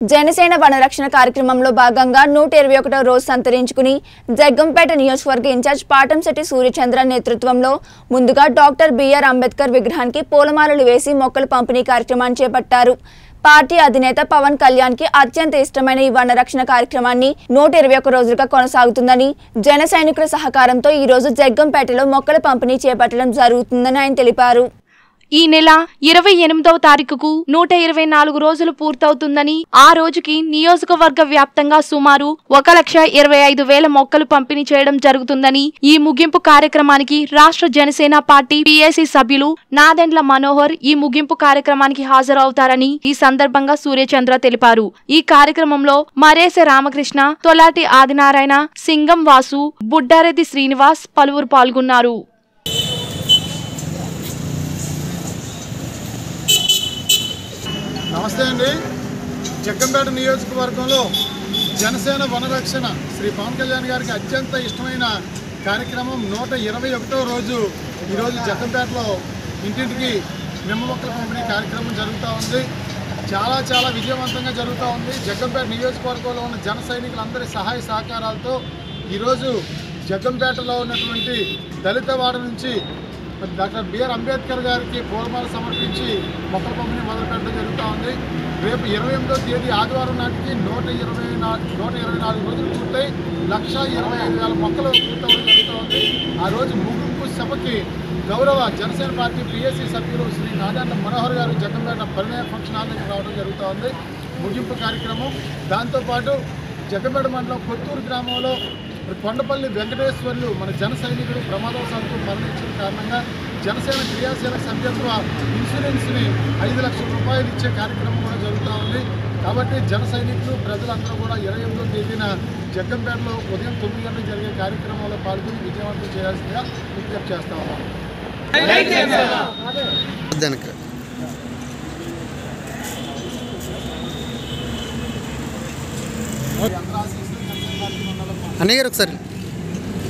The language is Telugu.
జనసేన వనరక్షణ కార్యక్రమంలో భాగంగా నూట ఇరవై ఒకటో రోజు సంతరించుకుని జగ్గంపేట నియోజకవర్గ ఇన్ఛార్జ్ పాటంశెట్టి సూర్యచంద్ర నేతృత్వంలో ముందుగా డాక్టర్ బిఆర్ అంబేద్కర్ విగ్రహానికి పూలమాలలు వేసి మొక్కలు పంపిణీ కార్యక్రమాన్ని చేపట్టారు పార్టీ అధినేత పవన్ కళ్యాణ్ కి అత్యంత ఇష్టమైన ఈ వనరక్షణ కార్యక్రమాన్ని నూట ఇరవై ఒక్క రోజులుగా కొనసాగుతుందని జన సైనికుల సహకారంతో ఈ రోజు జగ్గంపేటలో మొక్కల పంపిణీ చేపట్టడం జరుగుతుందని ఆయన తెలిపారు ఈ నెల ఇరవై ఎనిమిదవ తారీఖుకు నూట ఇరవై నాలుగు రోజులు పూర్తవుతుందని ఆ రోజుకి నియోజకవర్గ వ్యాప్తంగా సుమారు ఒక లక్ష ఇరవై ఐదు వేల మొక్కలు పంపిణీ చేయడం జరుగుతుందని ఈ ముగింపు కార్యక్రమానికి రాష్ట్ర జనసేన పార్టీ పిఎసి సభ్యులు నాదెండ్ల మనోహర్ ఈ ముగింపు కార్యక్రమానికి హాజరవుతారని ఈ సందర్భంగా సూర్యచంద్ర తెలిపారు ఈ కార్యక్రమంలో మరేసె రామకృష్ణ తొలాటి ఆదినారాయణ సింగం వాసు బుడ్డారెడ్డి శ్రీనివాస్ పలువురు పాల్గొన్నారు నమస్తే అండి జగ్గంపేట నియోజకవర్గంలో జనసేన వనరక్షణ శ్రీ పవన్ కళ్యాణ్ గారికి అత్యంత ఇష్టమైన కార్యక్రమం నూట ఇరవై ఒకటో రోజు ఈరోజు జగ్గంపేటలో ఇంటింటికి నిమ్మ మొక్కల పంపిణీ కార్యక్రమం జరుగుతూ ఉంది చాలా చాలా విజయవంతంగా జరుగుతూ ఉంది జగ్గంపేట నియోజకవర్గంలో ఉన్న జన సైనికులందరి సహాయ సహకారాలతో ఈరోజు జగ్గంపేటలో ఉన్నటువంటి దళిత వాడ నుంచి మరి డాక్టర్ బిఆర్ అంబేద్కర్ గారికి పూలమాల సమర్పించి మొక్కల పంపిణీ మొదలుపెట్టడం జరుగుతూ ఉంది రేపు ఇరవై ఎనిమిదో తేదీ ఆదివారం నాటికి నూట ఇరవై నాలుగు నూట ఇరవై నాలుగు రోజులు పూర్తయి లక్ష ఇరవై ఐదు వేల మొక్కలు పూర్తవడం జరుగుతూ ఉంది ఆ రోజు ముగింపు సభకి గౌరవ జనసేన పార్టీ పిఎస్సి సభ్యులు శ్రీ నారాయణ మనోహర్ గారు జగన్పేట పరిణయ ఫంక్షన్ హాల్ దగ్గర రావడం జరుగుతూ ఉంది ముగింపు కార్యక్రమం దాంతోపాటు జగ్గంపేట మండలం కొత్తూరు గ్రామంలో మరి కొండపల్లి వెంకటేశ్వర్లు మన జన సైనికుడు ప్రమాదవశాత్తు మరణించిన కారణంగా జనసేన క్రియాశీలక సభ్యత్వ ఇన్సూరెన్స్ని ఐదు లక్షల రూపాయలు ఇచ్చే కార్యక్రమం కూడా జరుగుతూ ఉంది కాబట్టి జన సైనికులు ప్రజలందరూ కూడా ఇరవై ఎనిమిదో తేదీన జగ్గంపేటలో ఉదయం తొమ్మిది గంటలకు జరిగే కార్యక్రమంలో పాల్గొని విజయవంతం చేయాల్సిందిగా విజ్ఞప్తి చేస్తా ఉన్నాం దానికి అన్నయ్య గారు ఒకసారి